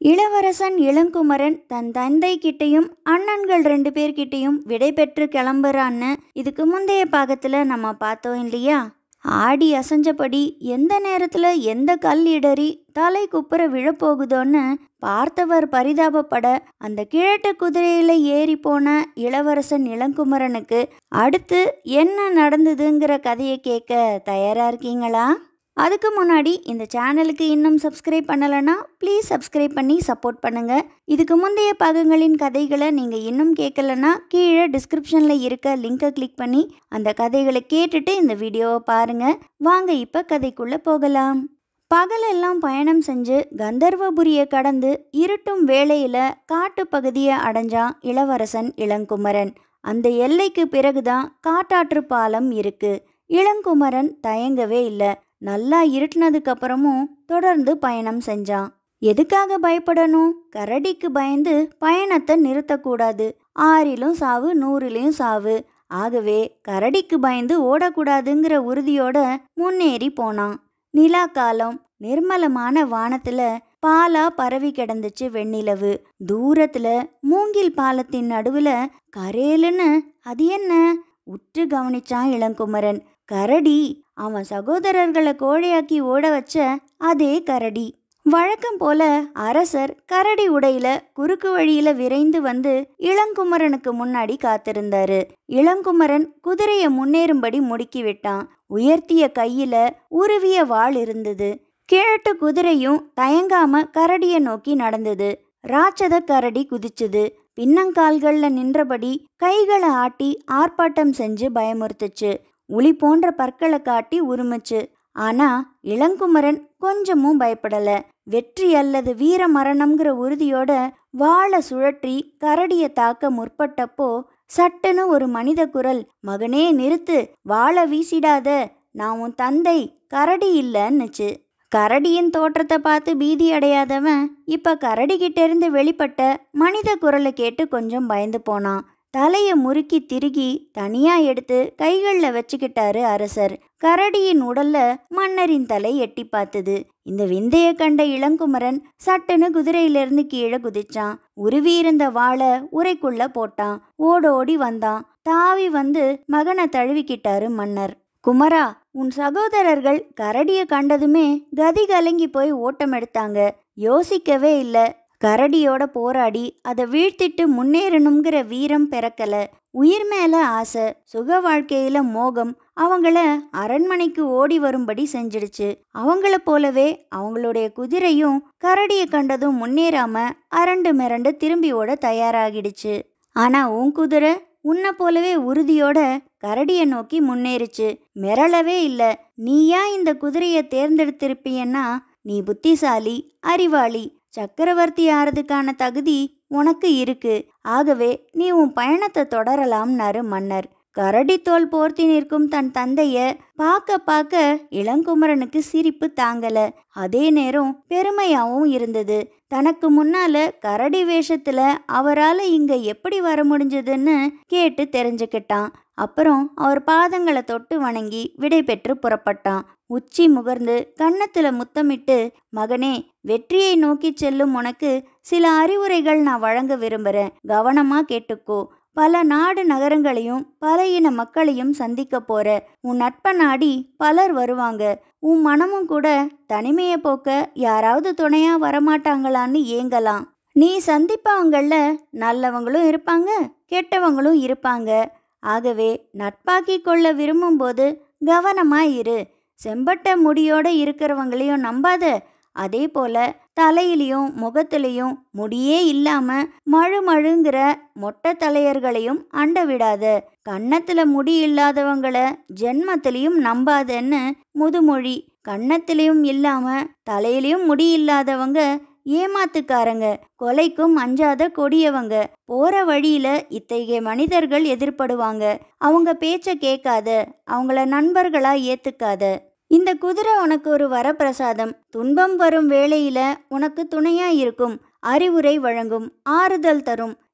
இளவரசன் இளங்குமரன் தன் தந்தை கிட்டேயும் அண்ணன்கள் ரெண்டு பேர்கிட்டயும் விடை பெற்று கிளம்புறான்னு இதுக்கு முந்தைய பாகத்தில் நம்ம பார்த்தோம் இல்லையா ஆடி அசைஞ்சபடி எந்த நேரத்தில் எந்த கல் இடறி தலை குப்புற விழப்போகுதோன்னு பார்த்தவர் பரிதாபப்பட அந்த கிழட்டு குதிரையில் ஏறி போன இளவரசன் இளங்குமரனுக்கு அடுத்து என்ன நடந்ததுங்கிற கதையை கேட்க தயாராக இருக்கீங்களா அதுக்கு முன்னாடி இந்த சேனலுக்கு இன்னும் சப்ஸ்கிரைப் பண்ணலைன்னா ப்ளீஸ் சப்ஸ்கிரைப் பண்ணி சப்போர்ட் பண்ணுங்கள் இதுக்கு முந்தைய பாகங்களின் கதைகளை நீங்கள் இன்னும் கேட்கலன்னா கீழே டிஸ்கிரிப்ஷனில் இருக்க லிங்கை கிளிக் பண்ணி அந்த கதைகளை கேட்டுட்டு இந்த வீடியோவை பாருங்கள் வாங்க இப்போ கதைக்குள்ளே போகலாம் பகலெல்லாம் பயணம் செஞ்சு கந்தர்வபுரியை கடந்து இருட்டும் வேளையில் காட்டுப்பகுதியை அடைஞ்சான் இளவரசன் இளங்குமரன் அந்த எல்லைக்கு பிறகுதான் காட்டாற்று பாலம் இருக்கு இளங்குமரன் தயங்கவே இல்லை நல்லா இருட்டினதுக்கு அப்புறமும் தொடர்ந்து பயணம் செஞ்சான் எதுக்காக பயப்படணும் கரடிக்கு பயந்து பயணத்தை நிறுத்தக்கூடாது ஆறிலும் சாவு நூறிலையும் சாவு ஆகவே கரடிக்கு பயந்து ஓடக்கூடாதுங்கிற உறுதியோட முன்னேறி போனான் நிலா காலம் நிர்மலமான வானத்துல பாலா பரவி கிடந்துச்சு வெண்ணிலவு தூரத்துல மூங்கில் பாலத்தின் நடுவுல கரேலுன்னு அது என்ன உற்று கவனிச்சான் இளங்குமரன் கரடி அவன் சகோதரர்களை கோழையாக்கி ஓட வச்ச அதே கரடி வழக்கம் போல அரசர் கரடி உடையில குறுக்கு வழியில விரைந்து வந்து இளங்குமரனுக்கு முன்னாடி காத்திருந்தாரு இளங்குமரன் குதிரைய முன்னேறும்படி முடுக்கி விட்டான் உயர்த்திய கையில உருவிய வாள் இருந்தது கிழட்டு குதிரையும் தயங்காம கரடிய நோக்கி நடந்தது ராட்சத கரடி குதிச்சுது பின்னங்கால்கள்ல நின்றபடி கைகளை ஆட்டி ஆர்ப்பாட்டம் செஞ்சு பயமுறுத்துச்சு உளி போன்ற பற்களை காட்டி உருமிச்சு ஆனா இளங்குமரன் கொஞ்சமும் பயப்படல வெற்றி அல்லது வீர மரணம்ங்கிற உறுதியோட வாழை சுழற்றி கரடிய தாக்க முற்பட்டப்போ சட்டுன்னு ஒரு மனித குரல் மகனே நிறுத்து வாழை வீசிடாத நான் உன் தந்தை கரடி இல்லைன்னுச்சு கரடியின் தோற்றத்தை பார்த்து பீதி அடையாதவன் இப்ப கரடிகிட்ட இருந்து வெளிப்பட்ட மனித குரலை கேட்டு கொஞ்சம் பயந்து போனான் தலையை முறுக்கி திருகி தனியா எடுத்து கைகளில் வச்சுக்கிட்டாரு அரசர் கரடியின் உடல்ல மன்னரின் தலை எட்டி பார்த்தது இந்த விந்தைய கண்ட இளங்குமரன் சட்டுன்னு குதிரையிலிருந்து கீழே குதிச்சான் உருவியிருந்த வாழை உரைக்குள்ள போட்டான் ஓடோடி வந்தான் தாவி வந்து மகனை தழுவிக்கிட்டாரு மன்னர் குமரா உன் சகோதரர்கள் கரடிய கண்டதுமே கதி கலங்கி போய் ஓட்டம் எடுத்தாங்க யோசிக்கவே இல்லை கரடியோட போராடி அதை வீழ்த்திட்டு முன்னேறணுங்கிற வீரம் பிறக்கல உயிர் மேல ஆசை சுக வாழ்க்கையில மோகம் அவங்கள அரண்மனைக்கு ஓடி வரும்படி செஞ்சிடுச்சு அவங்கள போலவே அவங்களுடைய குதிரையும் கரடிய கண்டதும் முன்னேறாம அரண்டு மிரண்டு திரும்பி ஓட தயாராகிடுச்சு ஆனா உன் குதிரை உன்னை போலவே உறுதியோட கரடியை நோக்கி முன்னேறிச்சு மிரளவே இல்லை நீயா இந்த குதிரையை தேர்ந்தெடுத்திருப்பியன்னா நீ புத்திசாலி அறிவாளி சக்கரவர்த்தி ஆறதுக்கான தகுதி உனக்கு இருக்கு ஆகவே நீ உன் பயணத்தை தொடரலாம்னாரு மன்னர் கரடி தோல் போர்த்தி நிற்கும் தன் தந்தைய பார்க்க பார்க்க இளங்குமரனுக்கு சிரிப்பு தாங்கல அதே நேரம் பெருமையாவும் இருந்தது தனக்கு முன்னால கரடி வேஷத்துல அவரால் இங்க எப்படி வர முடிஞ்சதுன்னு கேட்டு தெரிஞ்சுக்கிட்டான் அப்புறம் அவர் பாதங்களை தொட்டு வணங்கி விடை பெற்று புறப்பட்டான் உச்சி முகர்ந்து கன்னத்துல முத்தமிட்டு மகனே வெற்றியை நோக்கி செல்லும் உனக்கு சில அறிவுரைகள் நான் வழங்க விரும்புகிறேன் கவனமா கேட்டுக்கோ பல நாடு நகரங்களையும் பல இன மக்களையும் சந்திக்க போற உன் நட்ப நாடி பலர் வருவாங்க உன் மனமும் கூட தனிமையை போக்க யாராவது துணையா வரமாட்டாங்களான்னு ஏங்கலாம் நீ சந்திப்பவங்கள நல்லவங்களும் இருப்பாங்க கெட்டவங்களும் இருப்பாங்க ஆகவே நட்பாக்கி கொள்ள விரும்பும்போது கவனமா இரு செம்பட்ட முடியோட இருக்கிறவங்களையும் நம்பாத அதே போல தலையிலையும் முகத்திலையும் முடியே இல்லாம மழு மழுங்கிற மொட்டை தலையர்களையும் அண்ட விடாத கன்னத்துல முடி இல்லாதவங்கள ஜென்மத்திலையும் நம்பாதன்னு முதுமொழி கன்னத்திலையும் இல்லாம தலையிலையும் முடி இல்லாதவங்க ஏமாத்துக்காரங்க கொலைக்கும் அஞ்சாத கொடியவங்க போற வழியில இத்தகைய மனிதர்கள் எதிர்ப்படுவாங்க அவங்க பேச்ச கேட்காத அவங்கள நண்பர்களா ஏத்துக்காத இந்த குதிரை உனக்கு ஒரு வரப்பிரசாதம் துன்பம் வரும் வேளையில உனக்கு துணையா இருக்கும் அறிவுரை வழங்கும் ஆறுதல் தரும்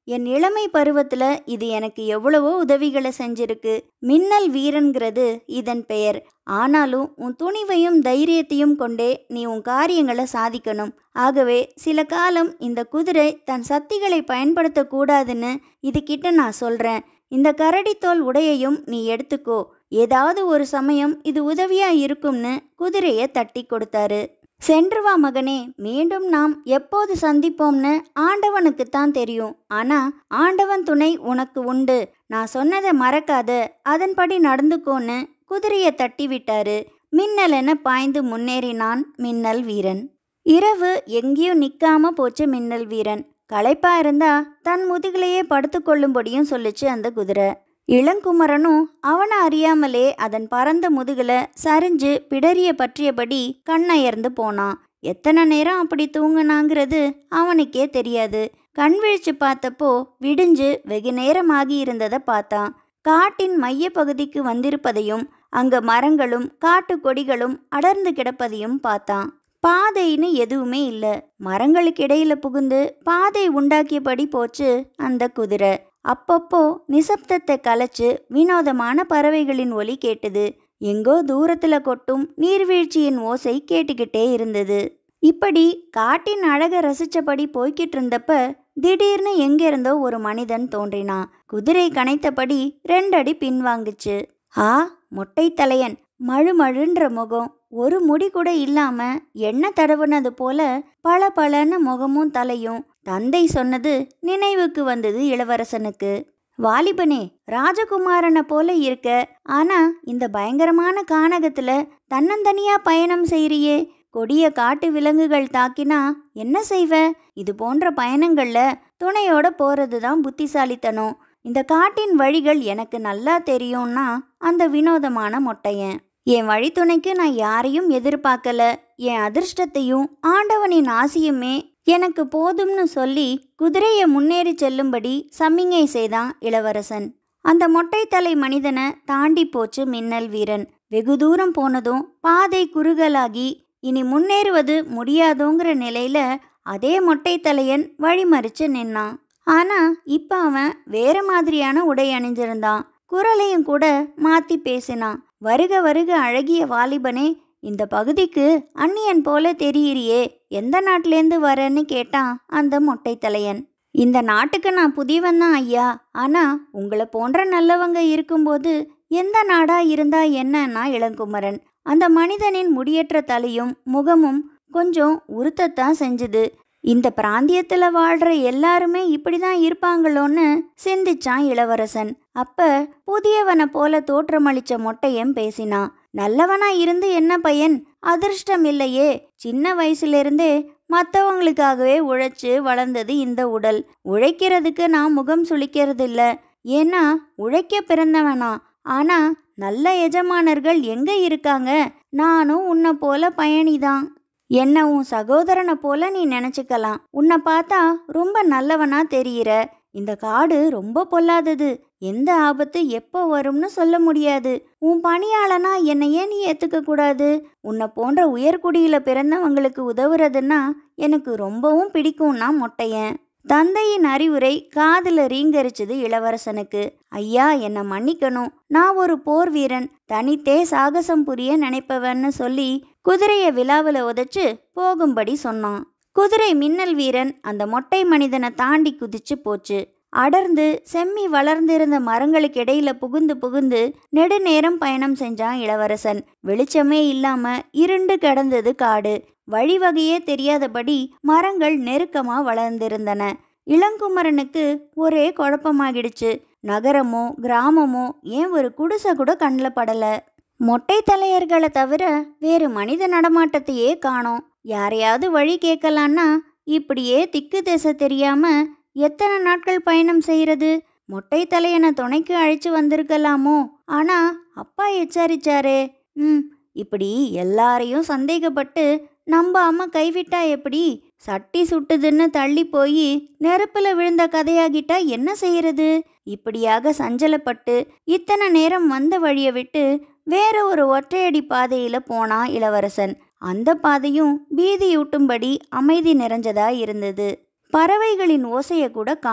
என் இளமை பருவத்துல இது எனக்கு எவ்வளவோ உதவிகளை செஞ்சிருக்கு மின்னல் வீரன்கிறது இதன் பெயர் ஆனாலும் உன் துணிவையும் தைரியத்தையும் கொண்டே நீ உன் காரியங்களை சாதிக்கணும் ஆகவே சில காலம் இந்த குதிரை தன் சக்திகளை பயன்படுத்தக்கூடாதுன்னு இதுகிட்ட நான் சொல்றேன் இந்த கரடித்தோல் உடையையும் நீ எடுத்துக்கோ ஏதாவது ஒரு சமயம் இது உதவியா இருக்கும்னு குதிரையை தட்டி கொடுத்தாரு சென்று வா மகனே மீண்டும் நாம் எப்போது சந்திப்போம்னு ஆண்டவனுக்குத்தான் தெரியும் ஆனா ஆண்டவன் துணை உனக்கு உண்டு நான் சொன்னதை மறக்காத அதன்படி நடந்துக்கோன்னு குதிரையை தட்டி விட்டாரு மின்னலென பாய்ந்து முன்னேறினான் மின்னல் வீரன் இரவு எங்கேயும் நிக்காம போச்சு மின்னல் வீரன் களைப்பா இருந்தா தன் முதுகிலேயே படுத்துக்கொள்ளும்படியும் சொல்லுச்சு அந்த குதிரை இளங்குமரனும் அவனை அறியாமலே அதன் பறந்த முதுகுல சரிஞ்சு பிடரிய பற்றியபடி கண்ணயர்ந்து போனான் எத்தனை நேரம் அப்படி தூங்குனாங்கிறது அவனுக்கே தெரியாது கண் விழிச்சு பார்த்தப்போ விடிஞ்சு வெகு நேரமாகி இருந்ததை பார்த்தான் காட்டின் மைய பகுதிக்கு வந்திருப்பதையும் அங்க மரங்களும் காட்டு கொடிகளும் அடர்ந்து கிடப்பதையும் பார்த்தான் பாதைன்னு எதுவுமே இல்லை மரங்களுக்கு இடையில புகுந்து பாதை உண்டாக்கியபடி போச்சு அந்த குதிரை அப்பப்போ நிசப்தத்தை கலைச்சு வினோதமான பறவைகளின் ஒலி கேட்டது எங்கோ தூரத்துல கொட்டும் நீர்வீழ்ச்சியின் ஓசை கேட்டுக்கிட்டே இருந்தது இப்படி காட்டின் அழக ரசிச்சபடி போய்கிட்டு இருந்தப்ப திடீர்னு எங்கிருந்தோ ஒரு மனிதன் தோன்றினான் குதிரை கனைத்தபடி ரெண்டடி பின்வாங்குச்சு ஆ மொட்டை தலையன் மழுமழுன்ற முகம் ஒரு முடி கூட இல்லாம எண்ணெய் தடவுனது போல பல பலன்னு முகமும் தலையும் தந்தை சொன்னது நினைவுக்கு வந்தது இளவரசனுக்கு வாலிபனே ராஜகுமாரனை போல இருக்க ஆனா இந்த பயங்கரமான கானகத்துல தன்னந்தனியா பயணம் செய்றியே கொடிய காட்டு விலங்குகள் தாக்கினா என்ன செய்வ இது போன்ற பயணங்கள்ல துணையோட போறது தான் புத்திசாலித்தனம் இந்த காட்டின் வழிகள் எனக்கு நல்லா தெரியும்னா அந்த வினோதமான மொட்டையன் என் வழித்துணைக்கு நான் யாரையும் எதிர்பார்க்கல என் அதிர்ஷ்டத்தையும் ஆண்டவனின் ஆசியுமே எனக்கு போதும்னு சொல்லி குதிரையை முன்னேறி செல்லும்படி சமிங்கை செய்தான் இளவரசன் அந்த மொட்டை தலை மனிதனை தாண்டி போச்சு மின்னல் வீரன் வெகு தூரம் போனதும் பாதை குறுகலாகி இனி முன்னேறுவது முடியாதோங்கிற நிலையில அதே மொட்டை தலையன் வழிமறிச்சு நின்னான் ஆனா இப்ப அவன் வேற மாதிரியான உடை அணிஞ்சிருந்தான் குரலையும் கூட மாத்தி பேசினான் வருக வருக அழகிய வாலிபனே இந்த பகுதிக்கு அந்நியன் போல தெரியிறியே எந்த நாட்டிலேருந்து வரேன்னு கேட்டான் அந்த மொட்டை தலையன் இந்த நாட்டுக்கு நான் புதியவன் தான் ஐயா ஆனா உங்களை போன்ற நல்லவங்க இருக்கும்போது எந்த நாடா இருந்தா என்னன்னா இளங்குமரன் அந்த மனிதனின் முடியற்ற தலையும் முகமும் கொஞ்சம் உறுத்தத்தான் செஞ்சுது இந்த பிராந்தியத்துல வாழ்ற எல்லாருமே இப்படிதான் இருப்பாங்களோன்னு சிந்திச்சான் இளவரசன் அப்ப புதியவனை போல தோற்றமளிச்ச மொட்டையன் பேசினான் நல்லவனா இருந்து என்ன பையன் அதிர்ஷ்டம் இல்லையே சின்ன வயசுலேருந்தே மற்றவங்களுக்காகவே உழைச்சு வளர்ந்தது இந்த உடல் உழைக்கிறதுக்கு நான் முகம் சுளிக்கிறது இல்ல ஏன்னா உழைக்க பிறந்தவனா ஆனா நல்ல எஜமானர்கள் எங்க இருக்காங்க நானும் உன்னை போல பயணிதான் என்ன உன் சகோதரனை போல நீ நினச்சிக்கலாம் உன்னை பார்த்தா ரொம்ப நல்லவனா தெரியிற இந்த காடு ரொம்ப பொல்லாதது எந்த ஆபத்து எப்போ வரும்னு சொல்ல முடியாது உன் பணியாளனா என்னை ஏன் நீ ஏத்துக்க கூடாது உன்னை போன்ற உயர்குடியில பிறந்தவங்களுக்கு உதவுறதுன்னா எனக்கு ரொம்பவும் பிடிக்கும்னா மொட்டையன் தந்தையின் அறிவுரை காதுல ரீங்கரிச்சது இளவரசனுக்கு ஐயா என்னை மன்னிக்கணும் நான் ஒரு போர் வீரன் தனித்தே சாகசம் புரிய நினைப்பவன்னு சொல்லி குதிரையை விழாவில் உதைச்சு போகும்படி சொன்னான் குதிரை மின்னல் வீரன் அந்த மொட்டை மனிதனை தாண்டி குதிச்சு போச்சு அடர்ந்து செம்மி வளர்ந்திருந்த மரங்களுக்கு இடையில புகுந்து புகுந்து நெடுநேரம் பயணம் செஞ்சான் இளவரசன் வெளிச்சமே இல்லாம இருண்டு கிடந்தது காடு வழிவகையே தெரியாதபடி மரங்கள் நெருக்கமா வளர்ந்திருந்தன இளங்குமரனுக்கு ஒரே குழப்பமாகிடுச்சு நகரமோ கிராமமோ ஏன் ஒரு குடிசை கூட கண்ணில் படல மொட்டை தலையர்களை தவிர வேறு மனித நடமாட்டத்தையே காணோம் யாரையாவது வழி கேட்கலான்னா இப்படியே திக்கு திசை தெரியாம எத்தனை நாட்கள் பயணம் செய்யறது மொட்டை தலையனை துணைக்கு அழைச்சு வந்திருக்கலாமோ ஆனா அப்பா எச்சரிச்சாரே ம் இப்படி எல்லாரையும் சந்தேகப்பட்டு நம்பாம கைவிட்டா எப்படி சட்டி சுட்டுதுன்னு தள்ளி போய் நெருப்புல விழுந்த கதையாகிட்டா என்ன செய்யறது இப்படியாக சஞ்சலப்பட்டு இத்தனை நேரம் வந்த வழியை விட்டு வேற ஒரு ஒற்றையடி பாதையில போனான் இளவரசன் அந்த பாதையும் பீதியூட்டும்படி அமைதி நிறைஞ்சதா இருந்தது பறவைகளின் ஓசையை கூட காணோம்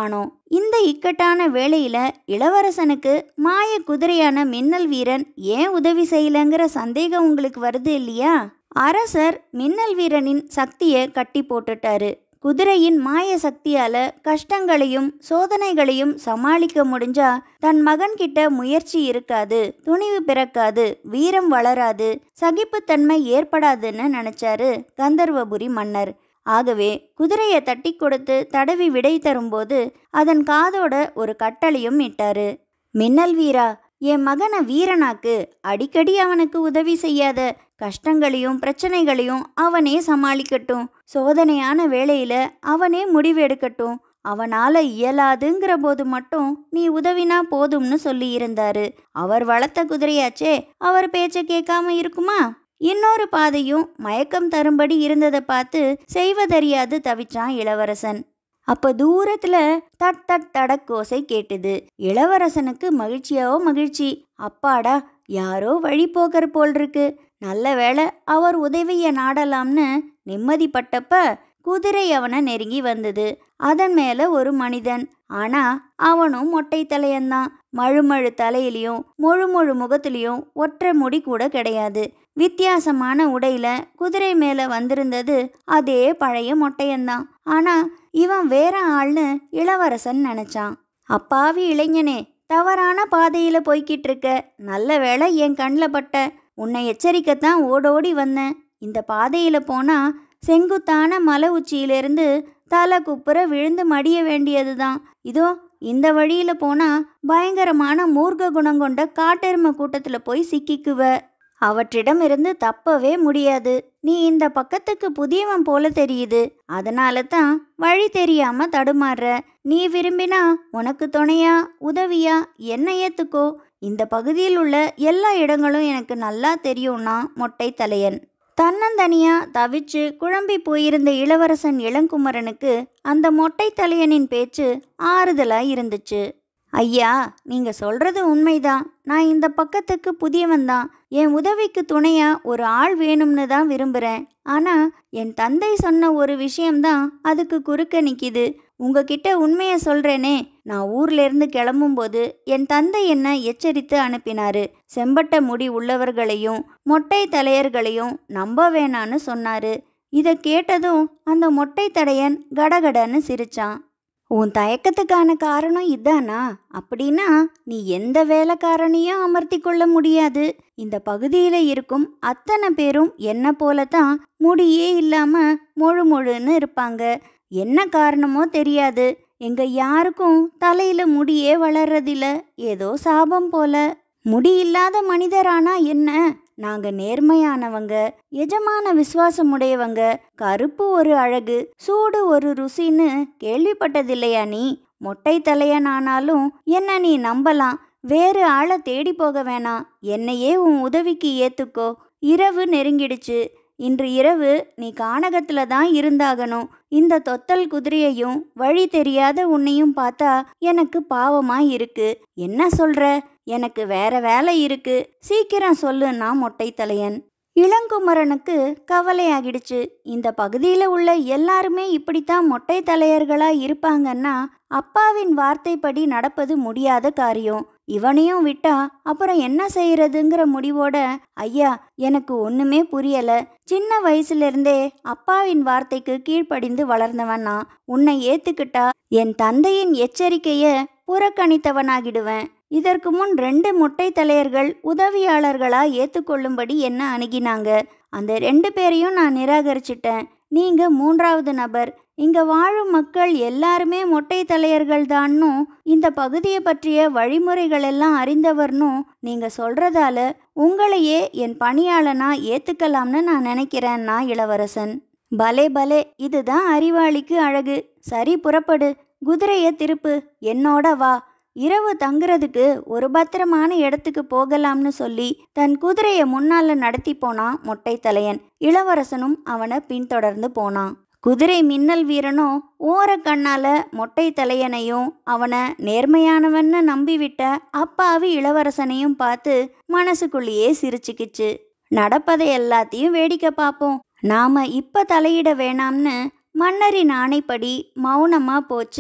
இந்த இக்கட்டான வேளையில இளவரசனுக்கு மாய குதிரையான மின்னல் வீரன் ஏன் உதவி செய்யலங்கிற சந்தேகம் உங்களுக்கு வருது இல்லையா அரசர் மின்னல் வீரனின் சக்தியை கட்டி போட்டுட்டாரு குதிரையின் மாய சக்தியால கஷ்டங்களையும் சோதனைகளையும் சமாளிக்க முடிஞ்சா தன் மகன்கிட்ட முயற்சி இருக்காது துணிவு பிறக்காது வீரம் வளராது சகிப்புத்தன்மை ஏற்படாதுன்னு நினைச்சாரு கந்தர்வபுரி மன்னர் ஆகவே குதிரையை தட்டி கொடுத்து தடவி விடை தரும்போது அதன் காதோட ஒரு கட்டளையும் இட்டாரு மின்னல் வீரா என் மகனை வீரனாக்கு அடிக்கடி அவனுக்கு உதவி செய்யாத கஷ்டங்களையும் பிரச்சனைகளையும் அவனே சமாளிக்கட்டும் சோதனையான வேளையில அவனே முடிவெடுக்கட்டும் அவனால இயலாதுங்கிற போது மட்டும் நீ உதவினா போதும்னு சொல்லி இருந்தாரு அவர் வளர்த்த குதிரையாச்சே அவர் பேச்ச கேட்காம இருக்குமா இன்னொரு பாதையும் மயக்கம் தரும்படி இருந்ததை பார்த்து செய்வதறியாது தவிச்சான் இளவரசன் அப்ப தூரத்துல தட் தட் தடக்கோசை கேட்டுது இளவரசனுக்கு மகிழ்ச்சியாவோ மகிழ்ச்சி அப்பாடா யாரோ வழிபோக்கர் போல் இருக்கு நல்ல வேளை அவர் உதவிய நாடலாம்னு நிம்மதிப்பட்டப்ப குதிரை அவனை நெருங்கி வந்தது அதன் மேல ஒரு மனிதன் ஆனா அவனும் மொட்டை தலையன்தான் மழுமழு தலையிலையும் முழு முழு முகத்திலையும் ஒற்றை முடி கூட கிடையாது வித்தியாசமான உடையில குதிரை மேல வந்திருந்தது அதே பழைய மொட்டையன்தான் ஆனா இவன் வேற ஆள்னு இளவரசன் நினைச்சான் அப்பாவி இளைஞனே தவறான பாதையில போய்கிட்டு இருக்க நல்ல வேளை என் கண்ணில் பட்ட உன்னை எச்சரிக்கத்தான் ஓடோடி வந்தேன் இந்த பாதையில போனா செங்குத்தான மலை உச்சியிலிருந்து தலை குப்புற விழுந்து மடிய வேண்டியதுதான் இதோ இந்த வழியில போனா பயங்கரமான மூர்க்க குணம் கொண்ட காட்டெருமை கூட்டத்துல போய் சிக்கிக்குவ அவற்றிடமிருந்து தப்பவே முடியாது நீ இந்த பக்கத்துக்கு புதியவன் போல தெரியுது அதனால தான் வழி தெரியாம தடுமாறுற நீ விரும்பினா உனக்கு துணையா உதவியா என்ன ஏத்துக்கோ இந்த பகுதியில் உள்ள எல்லா இடங்களும் எனக்கு நல்லா தெரியும்னா மொட்டை தலையன் தன்னந்தனியா தவிச்சு குழம்பி போயிருந்த இளவரசன் இளங்குமரனுக்கு அந்த மொட்டை தலையனின் பேச்சு ஆறுதலா இருந்துச்சு ஐயா நீங்க சொல்றது உண்மைதான் நான் இந்த பக்கத்துக்கு புதியவன் தான் என் உதவிக்கு துணையா ஒரு ஆள் வேணும்னு தான் விரும்புகிறேன் ஆனா என் தந்தை சொன்ன ஒரு விஷயம்தான் அதுக்கு குறுக்க நிக்குது உங்ககிட்ட உண்மையை சொல்றேனே நான் ஊர்ல இருந்து கிளம்பும்போது என் தந்தை என்ன எச்சரித்து அனுப்பினாரு செம்பட்ட முடி உள்ளவர்களையும் மொட்டை தலையர்களையும் நம்ப வேணான்னு சொன்னாரு இதை கேட்டதும் அந்த மொட்டை தடையன் கடகடன்னு சிரிச்சான் உன் தயக்கத்துக்கான காரணம் இதானா அப்படின்னா நீ எந்த வேலைக்காரனையும் அமர்த்தி கொள்ள முடியாது இந்த பகுதியில் இருக்கும் அத்தனை பேரும் என்ன போல தான் முடியே இல்லாம முழு முழுன்னு இருப்பாங்க என்ன காரணமோ தெரியாது எங்க யாருக்கும் தலையில முடியே வளர்றதில்ல ஏதோ சாபம் போல முடி இல்லாத மனிதரானா என்ன நாங்க நேர்மையானவங்க எஜமான விசுவாசமுடையவங்க கருப்பு ஒரு அழகு சூடு ஒரு ருசின்னு கேள்விப்பட்டதில்லையா நீ மொட்டை தலையனானாலும் என்ன நீ நம்பலாம் வேறு ஆளை தேடி போக வேணாம் என்னையே உன் உதவிக்கு ஏத்துக்கோ இரவு நெருங்கிடுச்சு இன்று இரவு நீ கானகத்துல தான் இருந்தாகணும் இந்த தொத்தல் குதிரையையும் வழி தெரியாத உன்னையும் பார்த்தா எனக்கு பாவமா இருக்கு என்ன சொல்ற எனக்கு வேற வேலை இருக்கு சீக்கிரம் சொல்லுன்னா மொட்டை தலையன் இளங்குமரனுக்கு கவலையாகிடுச்சு இந்த பகுதியில் உள்ள எல்லாருமே இப்படித்தான் மொட்டை தலையர்களா இருப்பாங்கன்னா அப்பாவின் வார்த்தைப்படி நடப்பது முடியாத காரியம் இவனையும் விட்டா அப்புறம் என்ன செய்யறதுங்கிற முடிவோட ஐயா எனக்கு ஒண்ணுமே புரியல சின்ன வயசுல இருந்தே அப்பாவின் வார்த்தைக்கு கீழ்ப்படிந்து வளர்ந்தவன் நான் உன்னை ஏத்துக்கிட்டா என் தந்தையின் எச்சரிக்கைய புறக்கணித்தவனாகிடுவேன் இதற்கு முன் ரெண்டு முட்டை தலையர்கள் உதவியாளர்களா ஏத்துக்கொள்ளும்படி என்ன அணுகினாங்க அந்த ரெண்டு பேரையும் நான் நிராகரிச்சிட்டேன் நீங்க மூன்றாவது நபர் இங்க வாழும் மக்கள் எல்லாருமே மொட்டை தலையர்கள் தான்னும் இந்த பகுதியை பற்றிய வழிமுறைகள் எல்லாம் அறிந்தவர்னும் நீங்க சொல்றதால உங்களையே என் பணியாளனா ஏத்துக்கலாம்னு நான் நினைக்கிறேன்னா இளவரசன் பலே பலே இதுதான் அறிவாளிக்கு அழகு சரி புறப்படு குதிரைய திருப்பு என்னோட வா இரவு தங்குறதுக்கு ஒரு பத்திரமான இடத்துக்கு போகலாம்னு சொல்லி தன் குதிரையை முன்னால நடத்தி போனான் மொட்டை தலையன் இளவரசனும் அவனை பின்தொடர்ந்து போனான் குதிரை மின்னல் வீரனும் ஓரக்கண்ணால மொட்டை தலையனையும் அவனை நேர்மையானவன்னு நம்பிவிட்ட அப்பாவி இளவரசனையும் பார்த்து மனசுக்குள்ளேயே சிரிச்சுக்கிச்சு நடப்பதை எல்லாத்தையும் வேடிக்கை பார்ப்போம் நாம இப்ப தலையிட வேணாம்னு மன்னரின் ஆணைப்படி மௌனமா போச்சு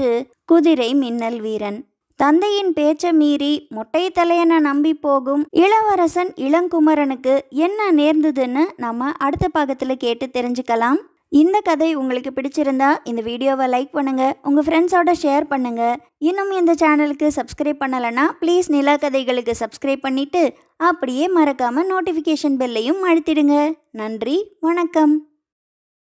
குதிரை மின்னல் வீரன் தந்தையின் பேச்ச மீறி முட்டை தலையனை நம்பி போகும் இளவரசன் இளங்குமரனுக்கு என்ன நேர்ந்ததுன்னு நம்ம அடுத்த பாகத்தில் கேட்டு தெரிஞ்சுக்கலாம் இந்த கதை உங்களுக்கு பிடிச்சிருந்தா இந்த வீடியோவை லைக் பண்ணுங்க உங்க ஃப்ரெண்ட்ஸோட ஷேர் பண்ணுங்க இன்னும் இந்த சேனலுக்கு சப்ஸ்கிரைப் பண்ணலைன்னா ப்ளீஸ் நிலா கதைகளுக்கு சப்ஸ்கிரைப் பண்ணிட்டு அப்படியே மறக்காம நோட்டிஃபிகேஷன் பெல்லையும் அழுத்திடுங்க நன்றி வணக்கம்